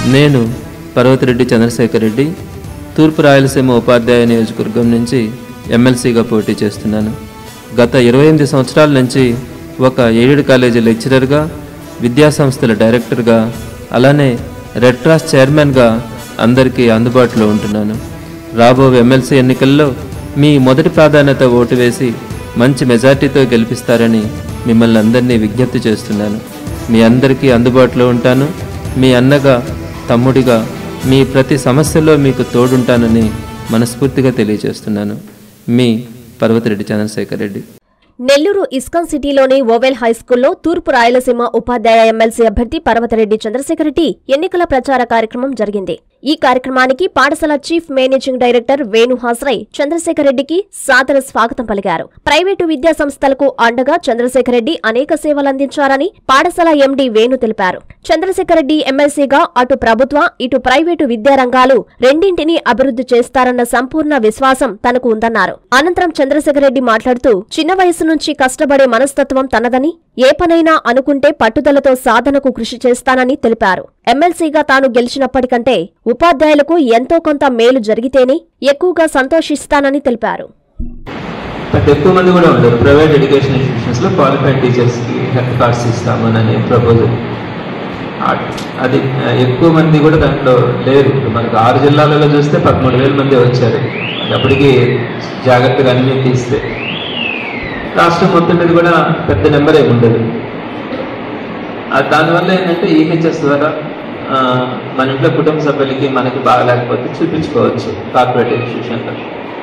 నేను పర్వతిరెడ్డి చంద్రశేఖర్ రెడ్డి తూర్పు రాయలసీమ ఉపాధ్యాయ నియోజకవర్గం నుంచి ఎమ్మెల్సీగా పోటీ చేస్తున్నాను గత ఇరవై ఎనిమిది సంవత్సరాల నుంచి ఒక ఎయిడెడ్ కాలేజీ లెక్చరర్గా విద్యాసంస్థల డైరెక్టర్గా అలానే రెడ్ క్రాస్ చైర్మన్గా అందరికీ అందుబాటులో ఉంటున్నాను రాబో ఎమ్మెల్సీ ఎన్నికల్లో మీ మొదటి ప్రాధాన్యత ఓటు వేసి మంచి మెజార్టీతో గెలిపిస్తారని మిమ్మల్ని అందరినీ విజ్ఞప్తి చేస్తున్నాను మీ అందరికీ అందుబాటులో ఉంటాను మీ అన్నగా తమ్ముడిగా మీ ప్రతి సమస్యలో మీకు తోడుంటానని మనస్ఫూర్తిగా తెలియజేస్తున్నాను మీ పర్వతిరెడ్డి చంద్రశేఖర్ రెడ్డి నెల్లూరు ఇస్కాన్ సిటీలోని ఓవెల్ హైస్కూల్లో తూర్పు రాయలసీమ ఉపాధ్యాయ ఎమ్మెల్సీ అభ్యర్థి పర్వతరెడ్డి చంద్రశేఖర్ రెడ్డి ఎన్నికల ప్రచార కార్యక్రమం జరిగింది ఈ కార్యక్రమానికి పాఠశాల చీఫ్ మేనేజింగ్ డైరెక్టర్ వేణు హాస్రై చంద్రశేఖర్ రెడ్డికి సాదర స్వాగతం పలికారు ప్రైవేటు విద్యా సంస్థలకు అండగా చంద్రశేఖర్ రెడ్డి అనేక సేవలందించారని పాఠశాల ఎండీ వేణు తెలిపారు చంద్రశేఖర్ రెడ్డి ఎమ్మెల్సీగా అటు ప్రభుత్వ ఇటు ప్రైవేటు విద్యారంగాలు రెండింటినీ అభివృద్ధి చేస్తారన్న సంపూర్ణ విశ్వాసం తనకు ఉందన్నారు అనంతరం చంద్రశేఖర్ రెడ్డి మాట్లాడుతూ చిన్న వయసు నుంచి కష్టపడే మనస్తత్వం తనదని ఏ పనైనా అనుకుంటే పట్టుదలతో సాధనకు కృషి చేస్తానని తెలిపారు ఎమ్మెల్సీగా తాను గెలిచినప్పటికంటే ఉపాధ్యాయులకు ఎంతో కొంత మేలు జరిగితేనే ఎక్కువగా సంతోషిస్తానని తెలిపారు బట్ ఎక్కువ మంది కూడా ఉండరు ప్రైవేట్ ఎడ్యుకేషన్ ఇన్స్టిట్యూషన్స్లో క్వాలిఫైడ్ టీచర్స్కి హెల్త్ కార్డ్స్ ఇస్తామని అనే ప్రపోజల్ అది ఆ, ఎక్కువ మంది కూడా దాంట్లో లేరు ఇప్పుడు మనకు ఆరు జిల్లాలలో చూస్తే పదమూడు వేల మంది వచ్చారు అది అప్పటికి జాగ్రత్తగా అన్నీ తీస్తే రాష్ట్రం మొత్తం మీద కూడా పెద్ద నెంబర్ ఏమి ఉండదు ఆ, దానివల్ల ఏంటంటే ఈహెచ్ఎస్ ద్వారా ఆ, మన ఇంట్లో కుటుంబ సభ్యులకి మనకి బాగలేకపోతే చూపించుకోవచ్చు కార్పొరేట్ ఇన్స్టిట్యూషన్లో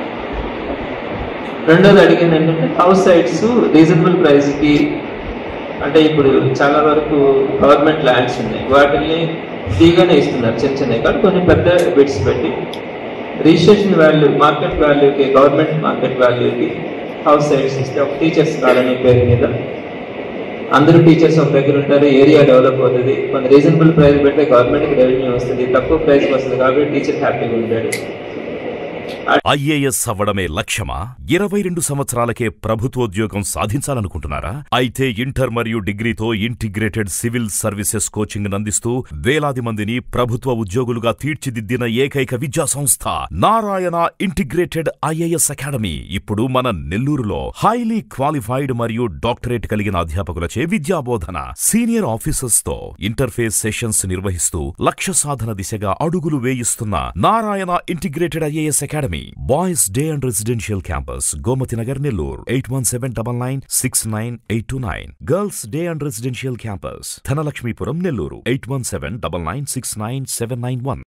రెండోది అడిగింది ఏంటంటే హౌస్ సైట్స్ రీజనబుల్ ప్రైస్కి అంటే ఇప్పుడు చాలా వరకు గవర్నమెంట్ ల్యాండ్స్ ఉన్నాయి వాటిని ఫ్రీగానే ఇస్తున్నారు చిన్న చిన్నవి కాబట్టి కొన్ని పెద్ద బిడ్స్ పెట్టి రిజిస్ట్రేషన్ వాల్యూ మార్కెట్ వాల్యూకి గవర్నమెంట్ మార్కెట్ వాల్యూకి హౌస్ సైట్స్ ఇస్తే ఒక టీచర్స్ కాలనీ పేరు మీద అందరూ టీచర్స్ ఒక దగ్గర ఉంటారు ఏరియా డెవలప్ అవుతుంది మన రీజనబుల్ ప్రైస్ పెడితే గవర్నమెంట్కి రెవెన్యూ వస్తుంది తక్కువ ప్రైస్కి వస్తుంది కాబట్టి టీచర్ హ్యాపీగా ఉంటాడు ఐఏఎస్ అవ్వడమే లక్ష్యమా ఇరవై రెండు సంవత్సరాలకే ప్రభుత్వోద్యోగం సాధించాలనుకుంటున్నారా అయితే ఇంటర్ మరియు డిగ్రీతో ఇంటిగ్రేటెడ్ సివిల్ సర్వీసెస్ కోచింగ్ అందిస్తూ వేలాది మందిని ప్రభుత్వ ఉద్యోగులుగా తీర్చిదిద్దిన ఏకైక విద్యా సంస్థ నారాయణ ఇంటిగ్రేటెడ్ ఐఏఎస్ అకాడమీ ఇప్పుడు మన నెల్లూరులో హైలీ క్వాలిఫైడ్ మరియు డాక్టరేట్ కలిగిన అధ్యాపకులచే విద్యాబోధన సీనియర్ ఆఫీసర్స్ తో ఇంటర్ఫేస్ సెషన్స్ నిర్వహిస్తూ లక్ష్య సాధన దిశగా అడుగులు వేయిస్తున్న Narayana integrated IAS academy boys day and residential campus Gomathi Nagar Nellore eight one seven double nine six nine eight two nine girls day and residential campus Dhanalakshmipuram Nellore eight one seven double nine six nine seven nine one